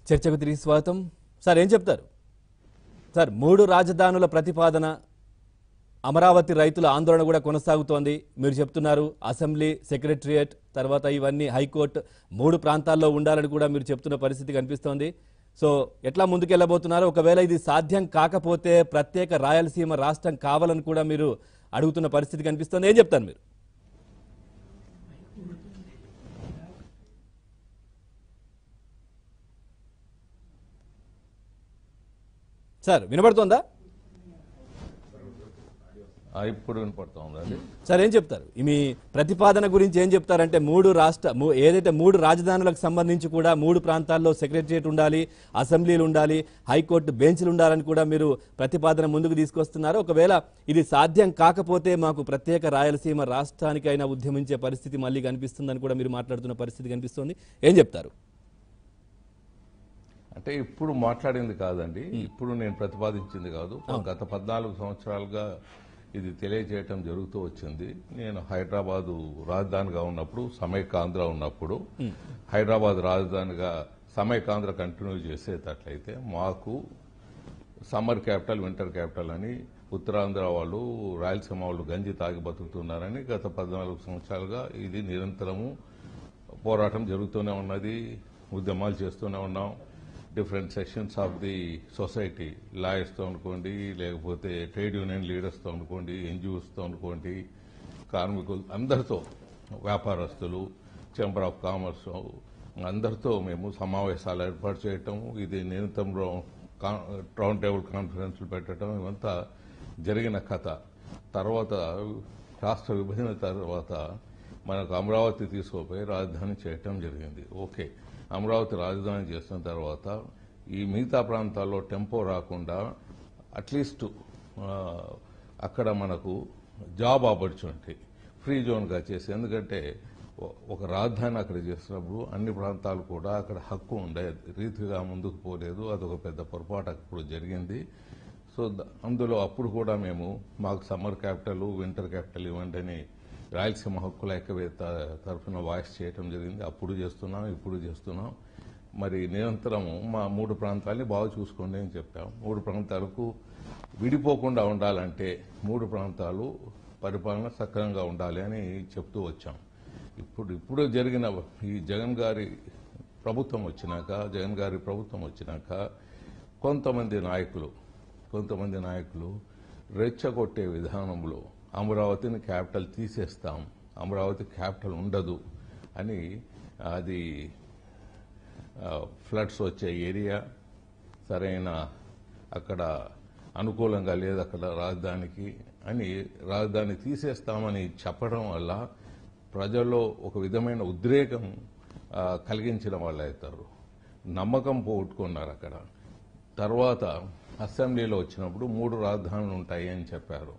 చర్చకు తిరిగి స్వాగతం సార్ ఏం చెప్తారు సార్ మూడు రాజధానుల ప్రతిపాదన అమరావతి రైతుల ఆందోళన కూడా కొనసాగుతోంది మీరు చెప్తున్నారు అసెంబ్లీ సెక్రటరియట్ తర్వాత ఇవన్నీ హైకోర్టు మూడు ప్రాంతాల్లో ఉండాలని కూడా మీరు చెప్తున్న పరిస్థితి కనిపిస్తోంది సో ఎట్లా ముందుకెళ్ళబోతున్నారు ఒకవేళ ఇది సాధ్యం కాకపోతే ప్రత్యేక రాయలసీమ రాష్ట్రం కావాలని కూడా మీరు అడుగుతున్న పరిస్థితి కనిపిస్తోంది ఏం చెప్తారు మీరు సార్ వినబడుతోందా ఆ, ఇప్పుడు వినపడతా ఉందండి సార్ ఏం చెప్తారు ఈ మీ ప్రతిపాదన గురించి ఏం చెప్తారంటే మూడు రాష్ట్ర మూ- ఏదైతే మూడు రాజధానులకు సంబంధించి కూడా మూడు ప్రాంతాల్లో సెక్రటరియట్ ఉండాలి అసెంబ్లీలు ఉండాలి హైకోర్టు బెంచ్లు ఉండాలని కూడా మీరు ప్రతిపాదన ముందుకు తీసుకొస్తున్నారు ఒకవేళ ఇది సాధ్యం కాకపోతే మాకు ప్రత్యేక రాయలసీమ రాష్ట్రానికైనా ఉద్యమించే పరిస్థితి మళ్ళీ కనిపిస్తుందని కూడా మీరు మాట్లాడుతున్న పరిస్థితి కనిపిస్తుంది ఏం చెప్తారు అంటే ఇప్పుడు మాట్లాడింది కాదండి ఇప్పుడు నేను ప్రతిపాదించింది కాదు గత పద్నాలుగు సంవత్సరాలుగా ఇది తెలియజేయటం జరుగుతూ వచ్చింది నేను హైదరాబాదు రాజధానిగా ఉన్నప్పుడు సమైకాంధ్ర ఉన్నప్పుడు హైదరాబాద్ రాజధానిగా సమైకాంధ్ర కంటిన్యూ చేసేటట్లయితే మాకు సమ్మర్ క్యాపిటల్ వింటర్ క్యాపిటల్ అని ఉత్తరాంధ్ర వాళ్ళు రాయలసీమ వాళ్ళు గంజి తాగి బతుకుతున్నారని గత పద్నాలుగు సంవత్సరాలుగా ఇది నిరంతరము పోరాటం జరుగుతూనే ఉన్నది ఉద్యమాలు చేస్తూనే ఉన్నాం different sections of the society లాయర్స్తో అనుకోండి లేకపోతే ట్రేడ్ యూనియన్ లీడర్స్తో అనుకోండి ఎన్జిఓస్తో అనుకోండి కార్మికులు అందరితో వ్యాపారస్తులు చేంబర్ ఆఫ్ కామర్స్ అందరితో మేము సమావేశాలు ఏర్పాటు చేయటం ఇది నిరంతరం రౌండ్ టేబుల్ కాన్ఫరెన్స్లు పెట్టడం ఇవంతా జరిగిన కథ తర్వాత రాష్ట్ర విభజన తర్వాత మనకు అమరావతి తీసుకుపోయి రాజధాని చేయటం జరిగింది ఓకే అమరావతి రాజధాని చేసిన తర్వాత ఈ మిగతా ప్రాంతాల్లో టెంపో రాకుండా అట్లీస్ట్ ఆ, అక్కడ మనకు జాబ్ ఆపర్చునిటీ ఫ్రీ జోన్గా చేసి ఎందుకంటే ఒ- ఒక రాజధాని అక్కడ చేసినప్పుడు అన్ని ప్రాంతాలు కూడా అక్కడ హక్కు ఉండే రీతిగా ముందుకు పోలేదు అదొక పెద్ద పొరపాటు అప్పుడు జరిగింది సో ద- అందులో అప్పుడు కూడా మేము మాకు సమ్మర్ క్యాపిటల్ వింటర్ క్యాపిటల్ ఇవ్వండి అని రాయలసీమ హక్కుల ఐక్యవేత్త తరఫున వాయిస్ చేయటం జరిగింది అప్పుడు చేస్తున్నాం ఇప్పుడు చేస్తున్నాం మరి నిరంతరము మా మూడు ప్రాంతాలని బాగా చూసుకోండి అని చెప్పాం మూడు ప్రాంతాలకు విడిపోకుండా ఉండాలంటే మూడు ప్రాంతాలు పరిపాలన సక్రమంగా ఉండాలి అని చెప్తూ వచ్చాం ఇప్పుడు ఇప్పుడు జరిగిన ఈ జగన్ గారి ప్రభుత్వం వచ్చినాక జగన్ గారి ప్రభుత్వం వచ్చినాక కొంతమంది నాయకులు కొంతమంది నాయకులు రెచ్చగొట్టే విధానంలో అమరావతిని క్యాపిటల్ తీసేస్తాం అమరావతి క్యాపిటల్ ఉండదు అని అది ఫ్లడ్స్ వచ్చే ఏరియా సరైన అక్కడ అనుకూలంగా లేదు అక్కడ రాజధానికి అని రాజధాని తీసేస్తామని చెప్పడం వల్ల ప్రజల్లో ఒక విధమైన ఉద్రేకం ఆ, కలిగించిన వాళ్ళు అవుతారు నమ్మకం పోగొట్టుకున్నారు అక్కడ తర్వాత అసెంబ్లీలో వచ్చినప్పుడు మూడు రాజధానులు ఉంటాయి అని చెప్పారు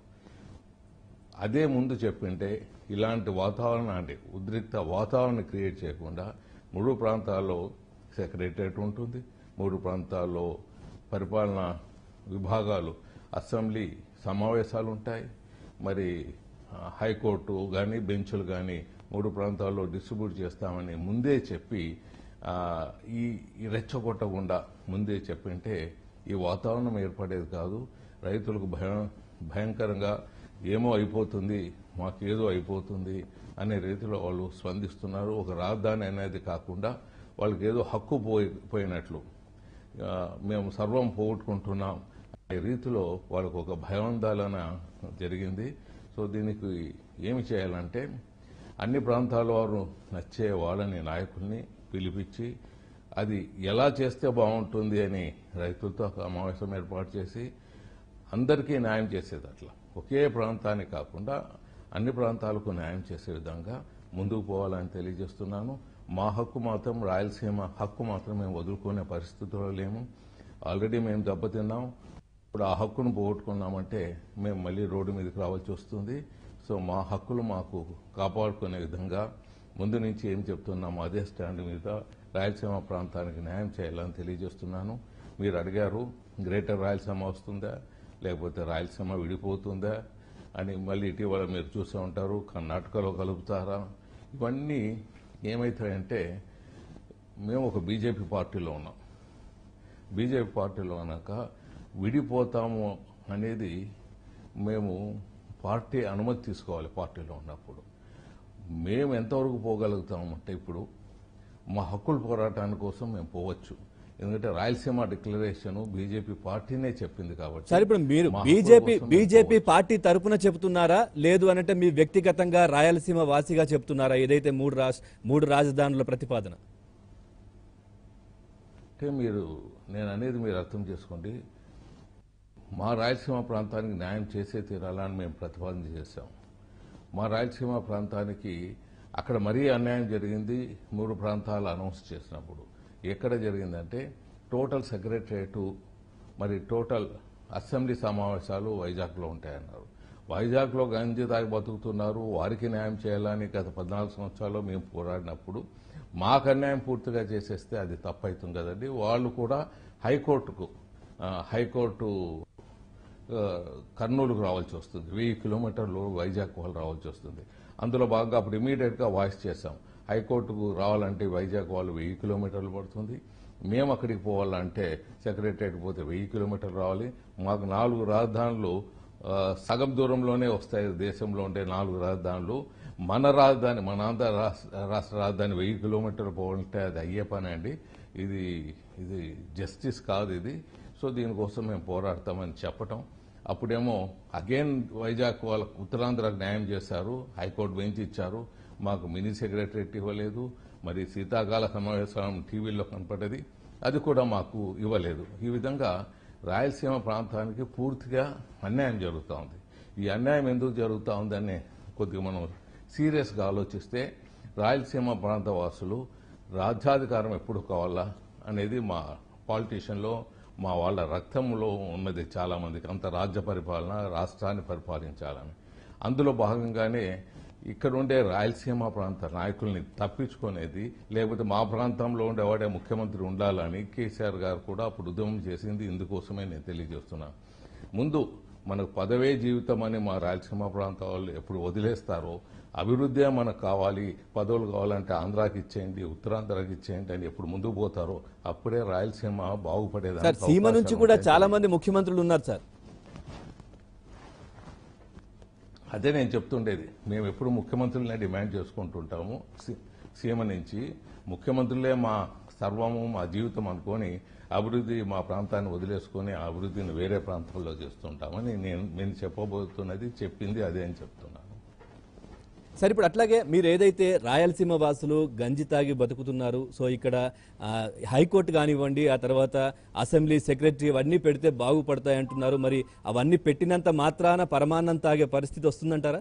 అదే ముందు చెప్పింటే ఇలాంటి వాతావరణాన్ని ఉద్రిక్త వాతావరణం క్రియేట్ చేయకుండా మూడు ప్రాంతాల్లో సెక్రటరియట్ ఉంటుంది మూడు ప్రాంతాల్లో పరిపాలన విభాగాలు అసెంబ్లీ సమావేశాలు ఉంటాయి మరి ఆ, హైకోర్టు కానీ బెంచులు కానీ మూడు ప్రాంతాల్లో డిస్ట్రిబ్యూట్ చేస్తామని ముందే చెప్పి ఆ, ఈ ఈ రెచ్చగొట్టకుండా ముందే చెప్పింటే ఈ వాతావరణం ఏర్పడేది కాదు రైతులకు భయం భయంకరంగా ఏమో అయిపోతుంది మాకేదో అయిపోతుంది అనే రీతిలో వాళ్ళు స్పందిస్తున్నారు ఒక రాజధాని అనేది కాకుండా వాళ్ళకి ఏదో హక్కు పోయి పోయినట్లు ఆ, మేము సర్వం పోగొట్టుకుంటున్నాం అనే రీతిలో వాళ్ళకు ఒక భయాందోళన జరిగింది సో దీనికి ఏమి చేయాలంటే అన్ని ప్రాంతాల వారు నచ్చే వాళ్ళని నాయకుల్ని పిలిపించి అది ఎలా చేస్తే బాగుంటుంది అని రైతులతో సమావేశం ఏర్పాటు చేసి అందరికీ న్యాయం చేసేది అట్లా ఒకే ప్రాంతానికి కాకుండా అన్ని ప్రాంతాలకు న్యాయం చేసే విధంగా ముందుకు పోవాలని తెలియజేస్తున్నాను మా హక్కు మాత్రం రాయలసీమ హక్కు మాత్రం మేము వదులుకునే పరిస్థితుల్లో లేము ఆల్రెడీ మేము దెబ్బతిన్నాం ఇప్పుడు ఆ హక్కును పోగొట్టుకున్నామంటే మేము మళ్ళీ రోడ్డు మీదకి రావాల్సి వస్తుంది సో మా హక్కులు మాకు కాపాడుకునే విధంగా ముందు నుంచి ఏం చెప్తున్నామో అదే స్టాండ్ మీద రాయలసీమ ప్రాంతానికి న్యాయం చేయాలని తెలియజేస్తున్నాను మీరు అడిగారు గ్రేటర్ రాయలసీమ వస్తుందా లేకపోతే రాయలసీమ విడిపోతుందా అని మళ్ళీ ఇటీవల మీరు చూసే ఉంటారు కర్ణాటకలో కలుపుతారా ఇవన్నీ ఏమవుతాయంటే మేము ఒక బీజేపీ పార్టీలో ఉన్నాం బీజేపీ పార్టీలో అన్నాక విడిపోతాము అనేది మేము పార్టీ అనుమతి తీసుకోవాలి పార్టీలో ఉన్నప్పుడు మేము ఎంతవరకు పోగలుగుతాము అంటే ఇప్పుడు మా హక్కుల పోరాటాని కోసం మేము పోవచ్చు ఎందుకంటే రాయలసీమ డిక్లరేషన్ బీజేపీ పార్టీనే చెప్పింది కాబట్టి సరే ఇప్పుడు మీరు మా హక్కుల బీజేపీ కోసం మేము బీజేపీ పోవచ్చు. పార్టీ తరపున చెప్తున్నారా లేదు అనంటే మీ వ్యక్తిగతంగా రాయలసీమ వాసిగా చెప్తున్నారా ఏదైతే మూడు రాష్ట్ర మూడు రాజధానుల ప్రతిపాదన అంటే మీరు నేను అనేది మీరు అర్థం చేసుకోండి మా రాయలసీమ ప్రాంతానికి న్యాయం చేసే తీరాలని మేము ప్రతిపాదన చేశాం మా రాయలసీమ ప్రాంతానికి అక్కడ మరీ అన్యాయం జరిగింది మూడు ప్రాంతాలు అనౌన్స్ చేసినప్పుడు ఎక్కడ జరిగిందంటే టోటల్ సెక్రటరియట్ మరి టోటల్ అసెంబ్లీ సమావేశాలు వైజాగ్లో ఉంటాయన్నారు వైజాగ్లో గంజి తాగి బతుకుతున్నారు వారికి న్యాయం చేయాలని గత పద్నాలుగు సంవత్సరాల్లో మేము పోరాడినప్పుడు మాకు అన్యాయం పూర్తిగా చేసేస్తే అది తప్పవుతుంది కదండి వాళ్ళు కూడా హైకోర్టుకు ఆ, హైకోర్టు ఆ, కర్నూలుకు రావాల్సి వస్తుంది వెయ్యి కిలోమీటర్లు వైజాగ్ వాళ్ళు రావాల్సి వస్తుంది అందులో భాగంగా అప్పుడు ఇమీడియట్గా వాయిస్ చేశాం హైకోర్టుకు రావాలంటే వైజాగ్ వాళ్ళు వెయ్యి కిలోమీటర్లు పడుతుంది మేము అక్కడికి పోవాలంటే సెక్రటరియట్ పోతే వెయ్యి కిలోమీటర్లు రావాలి మాకు నాలుగు రాజధానులు ఆ, సగం దూరంలోనే వస్తాయి దేశంలో ఉండే నాలుగు రాజధానులు మన రాజధాని మన ఆంధ్ర రాష్ట్ర రాష్ట్ర రాజధాని వెయ్యి కిలోమీటర్లు పోవాలంటే అది అయ్యే పని అండి ఇది ఇది జస్టిస్ కాదు ఇది సో దీనికోసం మేము పోరాడతామని చెప్పటం అప్పుడేమో అగైన్ వైజాగ్ వాళ్ళ ఉత్తరాంధ్రకు న్యాయం చేశారు హైకోర్టు బెంచ్ ఇచ్చారు మాకు మినీ సెక్రటరియట్ ఇవ్వలేదు మరి శీతాకాల సమావేశం టీవీలో కనపడేది అది కూడా మాకు ఇవ్వలేదు ఈ విధంగా రాయలసీమ ప్రాంతానికి పూర్తిగా అన్యాయం జరుగుతూ ఉంది ఈ అన్యాయం ఎందుకు జరుగుతూ ఉందని కొద్దిగా మనం సీరియస్గా ఆలోచిస్తే రాయలసీమ ప్రాంత వాసులు రాజ్యాధికారం ఎప్పుడు కావాలా అనేది మా పాలిటీషియన్లో మా వాళ్ళ రక్తంలో ఉన్నది చాలా మందికి అంత రాజ్య పరిపాలన రాష్ట్రాన్ని పరిపాలించాలని అందులో భాగంగానే ఇక్కడ ఉండే రాయలసీమ ప్రాంత నాయకుల్ని తప్పించుకునేది లేకపోతే మా ప్రాంతంలో ఉండేవాడే ముఖ్యమంత్రి ఉండాలని కేసీఆర్ గారు కూడా అప్పుడు ఉద్యమం చేసింది ఇందుకోసమే నేను తెలియజేస్తున్నాను ముందు మనకు పదవే జీవితం అని మా రాయలసీమ ప్రాంత వాళ్ళు ఎప్పుడు వదిలేస్తారో అభివృద్ధి మనకు కావాలి పదవులు కావాలంటే ఆంధ్రాకి ఇచ్చేయండి ఉత్తరాంధ్రాకి ఇచ్చేయండి అని ఎప్పుడు ముందుకు పోతారో అప్పుడే రాయలసీమ సార్ బాగుపడేదానికి సీమ నుంచి అవకాశాలు కూడా ఉంటాయి. చాలా మంది ముఖ్యమంత్రులు ఉన్నారు సార్ అదే నేను చెప్తుండేది మేము ఎప్పుడు ముఖ్యమంత్రులనే డిమాండ్ చేసుకుంటుంటాము సీ- సీమ నుంచి ముఖ్యమంత్రులే మా సర్వము మా జీవితం అనుకొని అభివృద్ధి మా ప్రాంతాన్ని వదిలేసుకొని ఆ అభివృద్ధిని వేరే ప్రాంతాల్లో చేస్తుంటామని నేను నేను చెప్పబోతున్నది చెప్పింది అదే అని చెప్తున్నాను సరే ఇప్పుడు అట్లాగే మీరు ఏదైతే రాయలసీమ వాసులు గంజి తాగి బతుకుతున్నారు సో ఇక్కడ ఆ, హైకోర్టు కానివ్వండి ఆ తర్వాత అసెంబ్లీ సెక్రటరీ అవన్నీ పెడితే బాగుపడతాయి అంటున్నారు మరి అవన్నీ పెట్టినంత మాత్రాన పరమాన్నం తాగే పరిస్థితి వస్తుందంటారా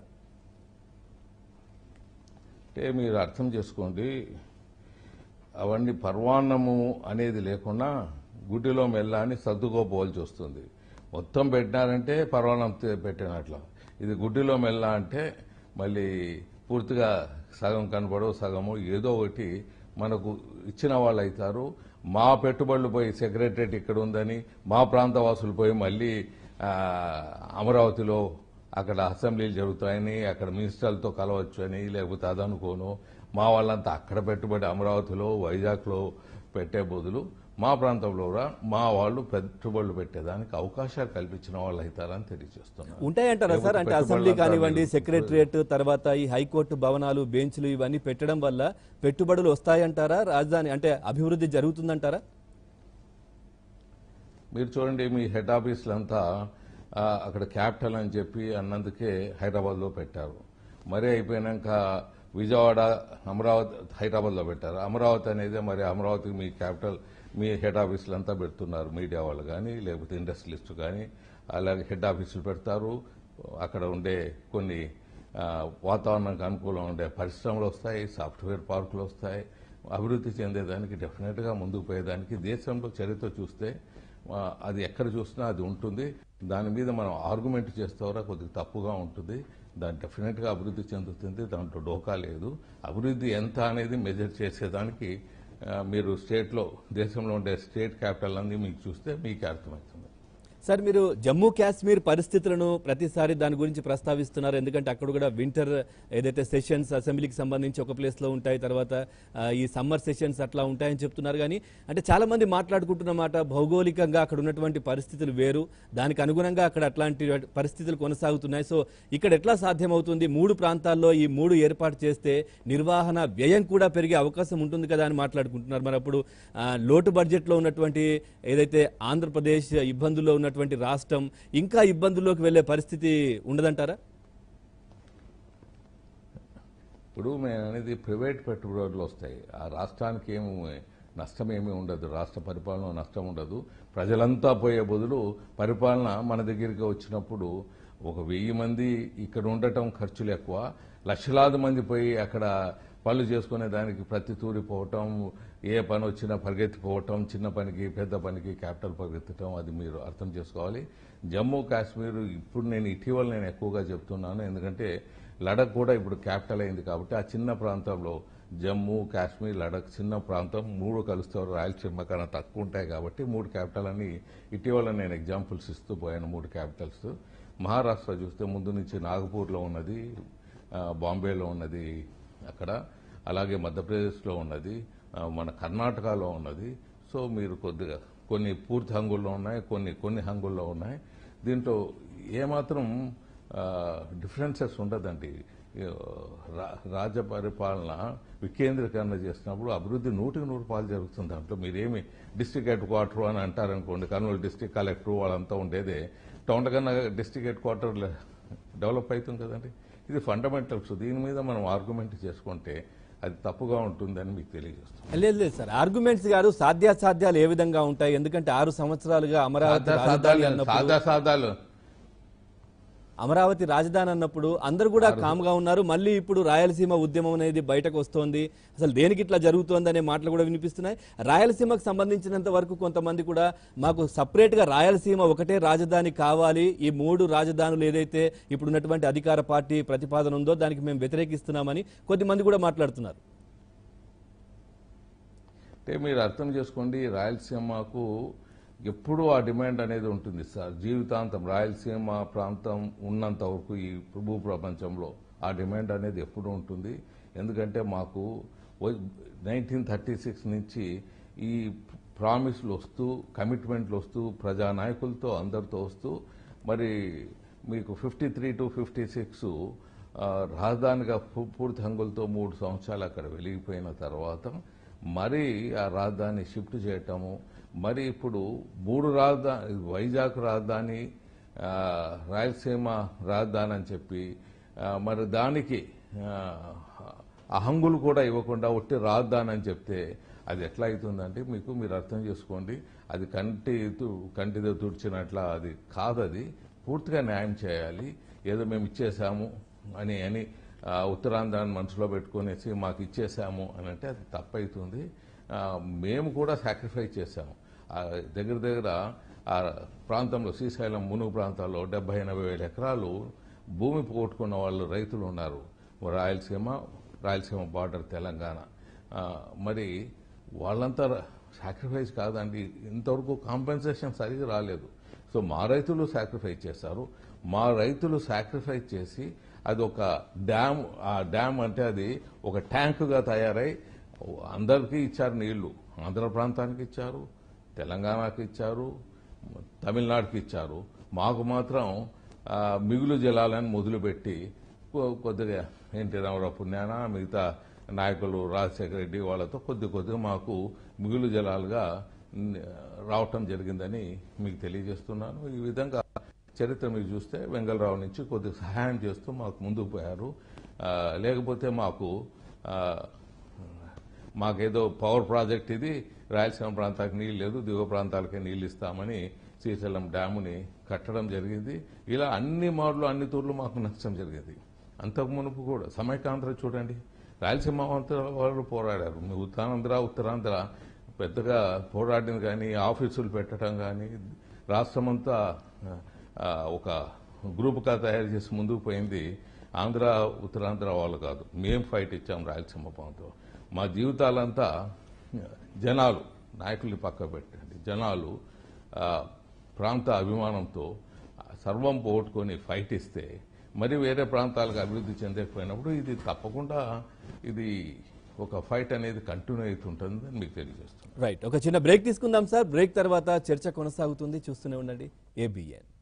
అంటే మీరు అర్థం చేసుకోండి అవన్నీ పర్వాన్నము అనేది లేకుండా గుడ్డిలో మెల్లాన్ని సర్దుకోపోవాల్సి వస్తుంది మొత్తం పెట్టినారంటే పర్వాన్నం తే- పెట్టినట్ల ఇది గుడ్డిలో మెల్ల అంటే మళ్ళీ పూర్తిగా సగం కనపడవు సగము ఏదో ఒకటి మనకు ఇచ్చిన వాళ్ళు అవుతారు మా పెట్టుబడులు పోయి సెక్రటరేట్ ఇక్కడ ఉందని మా ప్రాంత వాసులు పోయి మళ్ళీ ఆ, అమరావతిలో అక్కడ అసెంబ్లీలు జరుగుతాయని అక్కడ మినిస్టర్లతో కలవచ్చు అని లేకపోతే అదనుకోను మా వాళ్ళంతా అక్కడ పెట్టుబడి అమరావతిలో వైజాగ్లో పెట్టే బదులు మా ప్రాంతంలో కూడా మా వాళ్ళు పెట్టుబడులు పెట్టేదానికి అవకాశాలు కల్పించిన వాళ్ళు అవుతారని తెలియజేస్తున్నారు ఉంటాయంటారా సార్ లేకపోతే అంటే అసెంబ్లీ పెట్టుబడులంతా కానివ్వండి మీరు- సెక్రటరియట్ తర్వాత ఈ హైకోర్టు భవనాలు బెంచ్లు ఇవన్నీ పెట్టడం వల్ల పెట్టుబడులు వస్తాయంటారా రాజధాని అంటే అభివృద్ధి జరుగుతుందంటారా మీరు చూడండి మీ హెడ్ ఆఫీసులంతా ఆ, అక్కడ క్యాపిటల్ అని చెప్పి అన్నందుకే హైదరాబాద్లో పెట్టారు మరీ అయిపోయినాక విజయవాడ అమరావతి హైదరాబాద్లో పెట్టారు అమరావతి అనేది మరి అమరావతికి మీ క్యాపిటల్ మీ హెడ్ ఆఫీసులంతా పెడుతున్నారు మీడియా వాళ్ళు కానీ లేకపోతే ఇండస్ట్రియలిస్ట్ కానీ అలాగే హెడ్ ఆఫీసులు పెడతారు అక్కడ ఉండే కొన్ని ఆ, వాతావరణానికి అనుకూలం ఉండే పరిశ్రమలు వస్తాయి సాఫ్ట్వేర్ పార్కులు వస్తాయి అభివృద్ధి చెందేదానికి డెఫినెట్గా ముందుకు పోయేదానికి దేశంలో చరిత్ర చూస్తే ఆ, అది ఎక్కడ చూసినా అది ఉంటుంది దాని మీద మనం ఆర్గ్యుమెంట్ చేస్తారా కొద్దిగా తప్పుగా ఉంటుంది దాని డెఫినెట్గా అభివృద్ధి చెందుతుంది దాంట్లో డోకా లేదు అభివృద్ధి ఎంత అనేది మెజర్ చేసేదానికి ఆ, మీరు స్టేట్లో దేశంలో ఉండే స్టేట్ క్యాపిటల్ అన్ని మీకు చూస్తే మీకే అర్థమవుతుంది సార్ మీరు జమ్మూ కాశ్మీర్ పరిస్థితులను ప్రతిసారి దాని గురించి ప్రస్తావిస్తున్నారు ఎందుకంటే అక్కడ కూడా వింటర్ ఏదైతే సెషన్స్ అసెంబ్లీకి సంబంధించి ఒక ప్లేస్ లో ఉంటాయి తర్వాత ఆ, ఈ సమ్మర్ సెషన్స్ అట్లా ఉంటాయని చెప్తున్నారు కానీ అంటే చాలా మంది మాట్లాడుకుంటున్న మాట భౌగోళికంగా అక్కడ ఉన్నటువంటి పరిస్థితులు వేరు దానికి అనుగుణంగా అక్కడ అట్లాంటి పరిస్థితులు కొనసాగుతున్నాయి సో ఇక్కడ ఎట్లా సాధ్యమవుతుంది మూడు ప్రాంతాల్లో ఈ మూడు ఏర్పాటు చేస్తే నిర్వహణ వ్యయం కూడా పెరిగే అవకాశం ఉంటుంది కదా అని మాట్లాడుకుంటున్నారు మరి అప్పుడు ఆ, లోటు బడ్జెట్లో ఉన్నటువంటి ఏదైతే ఆంధ్రప్రదేశ్ ఇబ్బందుల్లో ఉన్నటువంటి రాష్ట్రం ఇంకా ఇబ్బందుల్లోకి వెళ్లే పరిస్థితి ఉండదంటారా ఇప్పుడు మేము అనేది ప్రైవేట్ పెట్టుబడులు వస్తాయి ఆ రాష్ట్రానికి ఏమి నష్టం ఏమీ ఉండదు రాష్ట్ర పరిపాలన నష్టం ఉండదు ప్రజలంతా పోయే బదులు పరిపాలన మన దగ్గరికి వచ్చినప్పుడు ఒక వెయ్యి మంది ఇక్కడ ఉండటం ఖర్చులు ఎక్కువ లక్షలాది మంది పోయి అక్కడ పనులు చేసుకునే దానికి ప్రతి తూరి పోవటం ఏ పని వచ్చినా పరిగెత్తిపోవటం చిన్న పనికి పెద్ద పనికి క్యాపిటల్ పరిగెత్తటం అది మీరు అర్థం చేసుకోవాలి జమ్మూ కాశ్మీర్ ఇప్పుడు నేను ఇటీవల నేను ఎక్కువగా చెప్తున్నాను ఎందుకంటే లడక్ కూడా ఇప్పుడు క్యాపిటల్ అయింది కాబట్టి ఆ చిన్న ప్రాంతంలో జమ్మూ కాశ్మీర్ లడక్ చిన్న ప్రాంతం మూడు కలుస్తారు రాయలసీమ కన్నా తక్కువ ఉంటాయి కాబట్టి మూడు క్యాపిటల్ అని ఇటీవల నేను ఎగ్జాంపుల్స్ ఇస్తూ పోయాను మూడు క్యాపిటల్స్ మహారాష్ట్ర చూస్తే ముందు నుంచి నాగపూర్లో ఉన్నది ఆ, బాంబేలో ఉన్నది అక్కడ అలాగే మధ్యప్రదేశ్లో ఉన్నది ఆ, మన కర్ణాటకలో ఉన్నది సో మీరు కొద్దిగా కొన్ని పూర్తి హంగుల్లో ఉన్నాయి కొన్ని కొన్ని హంగుల్లో ఉన్నాయి దీంట్లో ఏమాత్రం డిఫరెన్సెస్ ఉండదండి ఈ, రా- రాజ్య పరిపాలన వికేంద్రీకరణ చేసినప్పుడు అభివృద్ధి నూటికి నూరు పాలు జరుగుతుంది దాంట్లో మీరేమి డిస్టిక్ హెడ్ క్వార్టర్ అని అంటారనుకోండి కర్నూలు డిస్టిక్ కలెక్టర్ వాళ్ళంతా ఉండేదే టౌన్ కన్నా డిస్టిక్ హెడ్ క్వార్టర్ డెవలప్ అవుతుంది కదండి ఇది ఫండమెంటల్స్ దీని మీద మనం ఆర్గ్యుమెంట్ చేసుకుంటే అది తప్పుగా ఉంటుందని మీకు తెలియజేస్తాం లేదు లేదు సార్ ఆర్గ్యుమెంట్స్ గారు సాధ్యాసాధ్యాలు ఏ విధంగా ఉంటాయి ఎందుకంటే ఆరు సంవత్సరాలుగా అమరావతి సాదా రాజధాని సాదాలు అన్నప్పుడు సాదా సాదాలు అమరావతి రాజధాని అన్నప్పుడు అందరు కూడా కామ్గా ఉన్నారు మళ్ళీ ఇప్పుడు రాయలసీమ ఉద్యమం అనేది బయటకు వస్తోంది అసలు దేనికి ఇట్లా జరుగుతోంది అనే మాటలు కూడా వినిపిస్తున్నాయి రాయలసీమకు సంబంధించినంత వరకు కొంతమంది కూడా మాకు సపరేట్ గా రాయలసీమ ఒకటే రాజధాని కావాలి ఈ మూడు రాజధానులు ఏదైతే ఇప్పుడు ఉన్నటువంటి అధికార పార్టీ ప్రతిపాదన ఉందో దానికి మేము వ్యతిరేకిస్తున్నామని కొద్దిమంది కూడా మాట్లాడుతున్నారు అంటే మీరు అర్థం చేసుకోండి రాయలసీమకు ఎప్పుడూ ఆ డిమాండ్ అనేది ఉంటుంది సార్ జీవితాంతం రాయలసీమ ప్రాంతం ఉన్నంత వరకు ఈ భూ ప్రపంచంలో ఆ డిమాండ్ అనేది ఎప్పుడూ ఉంటుంది ఎందుకంటే మాకు నైన్టీన్ థర్టీ సిక్స్ నుంచి ఈ ప్రామిస్లు వస్తూ కమిట్మెంట్లు వస్తూ ప్రజానాయకులతో అందరితో వస్తూ మరి మీకు fifty three to fifty six రాజధానిగా పూ- పూర్తి హంగులతో మూడు సంవత్సరాలు అక్కడ వెలిగిపోయిన తర్వాత మరి ఆ రాజధాని షిఫ్ట్ చేయటము మరి ఇప్పుడు మూడు రాజధాని వైజాగ్ రాజధాని ఆ, రాయలసీమ రాజధాని అని చెప్పి ఆ, మరి దానికి ఆ, ఆ హంగులు కూడా ఇవ్వకుండా ఒట్టి రాజధాని అని చెప్తే అది ఎట్లా అవుతుందంటే మీకు మీరు అర్థం చేసుకోండి అది కంటి తు- కంటితో తుడిచినట్ల అది కాదు అది పూర్తిగా న్యాయం చేయాలి ఏదో మేము ఇచ్చేసాము అని అని ఆ, ఉత్తరాంధ్రాన్ని మనసులో పెట్టుకునేసి మాకు ఇచ్చేసాము అని అంటే అది తప్పవుతుంది ఆ, మేము కూడా సాక్రిఫైస్ చేశాము ఆ, దగ్గర దగ్గర ఆ ప్రాంతంలో శ్రీశైలం మునుగు ప్రాంతాల్లో డెబ్బై ఎనభై వేల ఎకరాలు భూమి పోగొట్టుకున్న వాళ్ళు రైతులు ఉన్నారు రాయలసీమ రాయలసీమ బార్డర్ తెలంగాణ ఆ, మరి వాళ్ళంతా సాక్రిఫైస్ కాదండి ఇంతవరకు కాంపెన్సేషన్ సరిగా రాలేదు సో మా రైతులు సాక్రిఫైస్ చేశారు మా రైతులు సాక్రిఫైస్ చేసి అది ఒక డ్యామ్ ఆ డ్యామ్ అంటే అది ఒక ట్యాంకుగా తయారై అందరికీ ఇచ్చారు నీళ్లు ఆంధ్ర ప్రాంతానికి ఇచ్చారు తెలంగాణకి ఇచ్చారు తమిళనాడుకి ఇచ్చారు మాకు మాత్రం ఆ, మిగులు జలాలను మొదలుపెట్టి కొ- కొద్దిగా ఎన్టీ రామారావు పుణ్యాన మిగతా నాయకులు రాజశేఖర రెడ్డి వాళ్ళతో కొద్ది కొద్దిగా మాకు మిగులు జలాలుగా న్- రావటం జరిగిందని మీకు తెలియజేస్తున్నాను ఈ విధంగా చరిత్ర మీరు చూస్తే వెంగళరావు నుంచి కొద్దిగా సహాయం చేస్తూ మాకు ముందుకు పోయారు ఆ, లేకపోతే మాకు ఆ, మాకేదో పవర్ ప్రాజెక్ట్ ఇది రాయలసీమ ప్రాంతానికి నీళ్ళు లేదు దిగువ ప్రాంతాలకే నీళ్ళు ఇస్తామని శ్రీశైలం డ్యాముని కట్టడం జరిగింది ఇలా అన్ని మార్లు అన్ని తూర్లు మాకు నష్టం జరిగింది అంతకు మునుపు కూడా సమైకాంధ్ర చూడండి రాయలసీమ ఆంధ్ర వాళ్ళు పోరాడారు మీ ఉత్తరాంధ్ర ఉత్తరాంధ్ర పెద్దగా పోరాడింది కానీ ఆఫీసులు పెట్టడం కానీ రాష్ట్రమంతా ఆ, ఒక గ్రూప్గా తయారు చేసి ముందుకు పోయింది ఆంధ్ర ఉత్తరాంధ్ర వాళ్ళు కాదు మేం ఫైట్ ఇచ్చాం రాయలసీమ ప్రాంతం మా జీవితాలంతా జనాలు నాయకుల్ని పక్క పెట్టండి జనాలు ఆ, ప్రాంత అభిమానంతో సర్వం పోగొట్టుకొని ఫైట్ ఇస్తే మరి వేరే ప్రాంతాలకు అభివృద్ధి చెందకపోయినప్పుడు ఇది తప్పకుండా ఇది ఒక ఫైట్ అనేది కంటిన్యూ అవుతుంటుందని మీకు తెలియజేస్తున్నాను రైట్ ఒక చిన్న బ్రేక్ తీసుకుందాం సార్ బ్రేక్ తర్వాత చర్చ కొనసాగుతుంది చూస్తూనే ఉండండి ఏబిఎన్